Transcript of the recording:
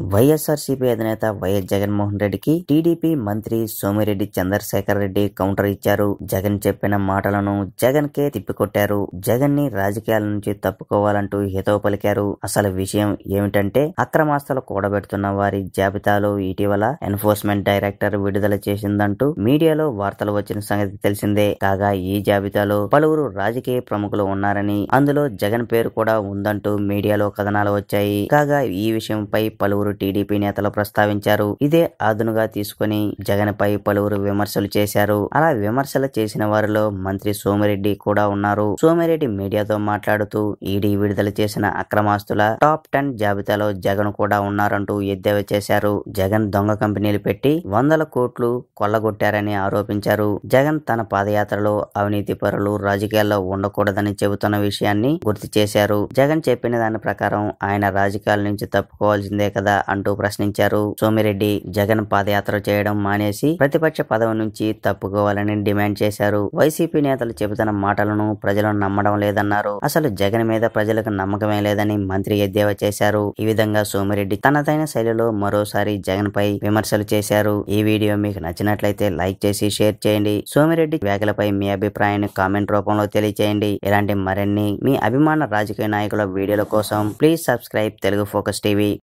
వైఎస్ఆర్సీపీ అధినేత వైఎస్ జగన్మోహన్ రెడ్డికి టీడీపీ మంత్రి సోమిరెడ్డి చంద్రశేఖర్ రెడ్డి కౌంటర్ ఇచ్చారు జగన్ చెప్పిన మాటలను జగన్ కే తిప్పికొట్టారు జగన్ ని రాజకీయాల నుంచి తప్పుకోవాలంటూ హితవు పలికారు అసలు విషయం ఏమిటంటే అక్రమాస్తులు కూడబెడుతున్న వారి జాబితాలో ఇటీవల ఎన్ఫోర్స్మెంట్ డైరెక్టర్ విడుదల చేసిందంటూ మీడియాలో వార్తలు వచ్చిన సంగతి తెలిసిందే కాగా ఈ జాబితాలో పలువురు రాజకీయ ప్రముఖులు ఉన్నారని అందులో జగన్ పేరు కూడా ఉందంటూ మీడియాలో కథనాలు వచ్చాయి కాగా ఈ విషయంపై పలువురు టీడీపీ నేతలు ప్రస్తావించారు ఇదే అదునుగా తీసుకుని జగన్ పై పలువురు విమర్శలు చేశారు అలా విమర్శలు చేసిన వారిలో మంత్రి సోమిరెడ్డి కూడా ఉన్నారు సోమిరెడ్డి మీడియాతో మాట్లాడుతూ ఈడీ విడుదల చేసిన అక్రమాస్తుల టాప్ టెన్ జాబితాలో జగన్ కూడా ఉన్నారంటూ ఎద్దేవా చేశారు జగన్ దొంగ కంపెనీలు పెట్టి వందల కోట్లు కొల్లగొట్టారని ఆరోపించారు జగన్ తన పాదయాత్రలో అవినీతి పరులు రాజకీయాల్లో ఉండకూడదని చెబుతున్న విషయాన్ని గుర్తు చేశారు జగన్ చెప్పిన దాని ప్రకారం ఆయన రాజకీయాల నుంచి తప్పుకోవాల్సిందే కదా అంటూ ప్రశ్నించారు సోమిరెడ్డి జగన్ పాదయాత్ర చేయడం మానేసి ప్రతిపక్ష పదవి నుంచి తప్పుకోవాలని డిమాండ్ చేశారు వైసీపీ నేతలు చెబుతున్న మాటలను ప్రజలు నమ్మడం లేదన్నారు అసలు జగన్ మీద ప్రజలకు నమ్మకమే లేదని మంత్రి ఎద్దేవా చేశారు ఈ విధంగా సోమిరెడ్డి తనదైన శైలిలో మరోసారి జగన్ పై విమర్శలు చేశారు ఈ వీడియో మీకు నచ్చినట్లయితే లైక్ చేసి షేర్ చేయండి సోమిరెడ్డి వ్యాఖ్యలపై మీ అభిప్రాయాన్ని కామెంట్ రూపంలో తెలియజేయండి ఇలాంటి మరిన్ని మీ అభిమాన రాజకీయ నాయకుల వీడియోల కోసం please subscribe Telugu focus TV